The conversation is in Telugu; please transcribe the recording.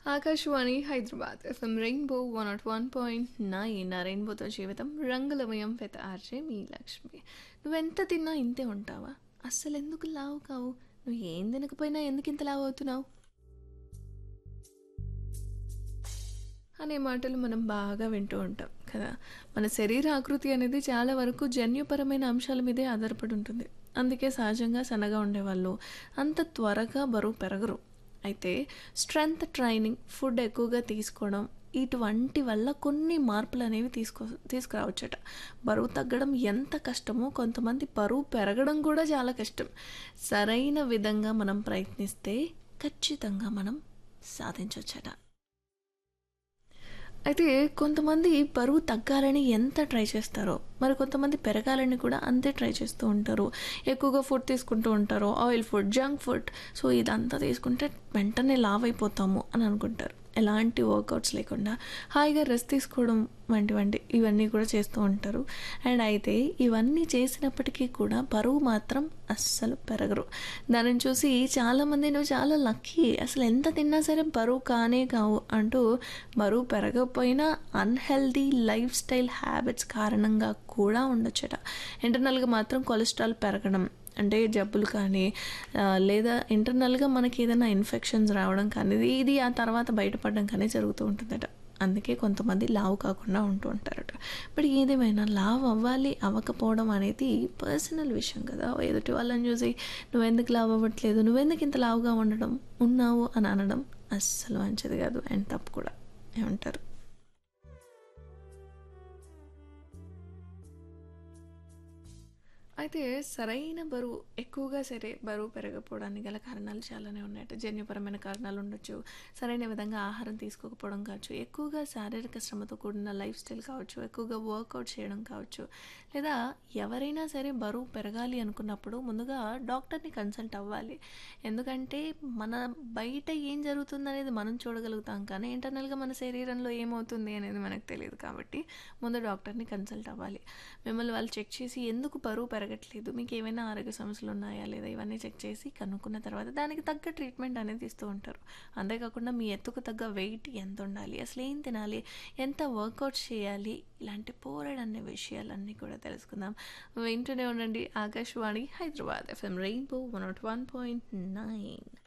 Akashvani Hyderabad FM rainbow one naught one point nine ఆ రెయిన్బోతో జీవితం రంగులమయం పెద్ద ఆర్జే మీ లక్ష్మి నువ్వెంత తిన్నా ఇంతే ఉంటావా అస్సలు ఎందుకు లావు కావు నువ్వు ఏం తినకపోయినా ఎందుకు ఇంత లావు అవుతున్నావు అనే మాటలు మనం బాగా వింటూ ఉంటాం కదా మన శరీర ఆకృతి అనేది చాలా వరకు జన్యుపరమైన అంశాల మీదే ఆధారపడి ఉంటుంది అందుకే సహజంగా సన్నగా ఉండేవాళ్ళు అంత త్వరగా బరువు పెరగరు అయితే స్ట్రెంగ్త్ ట్రైనింగ్ ఫుడ్ ఎక్కువగా తీసుకోవడం ఇటువంటి వల్ల కొన్ని మార్పులు అనేవి తీసుకో తీసుకురావచ్చట బరువు తగ్గడం ఎంత కష్టమో కొంతమంది బరువు పెరగడం కూడా చాలా కష్టం సరైన విధంగా మనం ప్రయత్నిస్తే ఖచ్చితంగా మనం సాధించవచ్చట అయితే కొంతమంది బరువు తగ్గాలని ఎంత ట్రై చేస్తారో మరి కొంతమంది పెరగాలని కూడా అంతే ట్రై చేస్తూ ఉంటారు ఎక్కువగా ఫుడ్ తీసుకుంటూ ఉంటారు oil food junk food so ఇదంతా తీసుకుంటే వెంటనే లావ్ అయిపోతాము అని అనుకుంటారు ఎలాంటి వర్కౌట్స్ లేకుండా హాయిగా రెస్ట్ తీసుకోవడం వంటి వంటి ఇవన్నీ కూడా చేస్తూ ఉంటారు అండ్ అయితే ఇవన్నీ చేసినప్పటికీ కూడా బరువు మాత్రం అస్సలు పెరగరు దానిని చూసి చాలామంది నువ్వు చాలా లక్కీ అసలు ఎంత తిన్నా సరే బరువు కానే కావు అంటూ బరువు పెరగకపోయినా అన్హెల్దీ లైఫ్ స్టైల్ హ్యాబిట్స్ కారణంగా కూడా ఉండొచ్చట ఇంటర్నల్గా మాత్రం కొలెస్ట్రాల్ పెరగడం అంటే జబ్బులు కానీ లేదా ఇంటర్నల్గా మనకి ఏదైనా ఇన్ఫెక్షన్స్ రావడం కానీ ఇది ఆ తర్వాత బయటపడడం కానీ జరుగుతూ ఉంటుందట అందుకే కొంతమంది లావు కాకుండా ఉంటూ ఉంటారట బట్ ఏదేమైనా లావ్ అవ్వాలి అవ్వకపోవడం అనేది పర్సనల్ విషయం కదా ఎదుటి వాళ్ళని చూసి నువ్వెందుకు లావ్ అవ్వట్లేదు నువ్వెందుకు ఇంత లావుగా ఉండడం ఉన్నావు అని అనడం అస్సలు మంచిది కాదు అండ్ తప్పు కూడా ఏమంటారు అయితే సరైన బరువు ఎక్కువగా సరే బరువు పెరగకపోవడానికి గల కారణాలు చాలానే ఉన్నాయట జన్యుపరమైన కారణాలు ఉండొచ్చు సరైన విధంగా ఆహారం తీసుకోకపోవడం కావచ్చు ఎక్కువగా శారీరక శ్రమతో కూడిన లైఫ్ స్టైల్ కావచ్చు ఎక్కువగా వర్కౌట్ చేయడం కావచ్చు లేదా ఎవరైనా సరే బరువు పెరగాలి అనుకున్నప్పుడు ముందుగా డాక్టర్ని కన్సల్ట్ అవ్వాలి ఎందుకంటే మన బయట ఏం జరుగుతుంది అనేది మనం చూడగలుగుతాం కానీ ఇంటర్నల్గా మన శరీరంలో ఏమవుతుంది అనేది మనకు తెలియదు కాబట్టి ముందు డాక్టర్ని కన్సల్ట్ అవ్వాలి మిమ్మల్ని వాళ్ళు చెక్ చేసి ఎందుకు బరువు పెరగట్లేదు మీకు ఏమైనా ఆరోగ్య సమస్యలు ఉన్నాయా లేదా ఇవన్నీ చెక్ చేసి కనుక్కున్న తర్వాత దానికి తగ్గ ట్రీట్మెంట్ అనేది ఇస్తూ ఉంటారు అంతేకాకుండా మీ ఎత్తుకు తగ్గ వెయిట్ ఎంత ఉండాలి అసలు ఏం తినాలి ఎంత వర్కౌట్ చేయాలి ఇలాంటి పోరాడనే విషయాలన్నీ కూడా తెలుసుకుందాం వింటూనే ఉండండి Akashvani Hyderabad FM rainbow one naught one point nine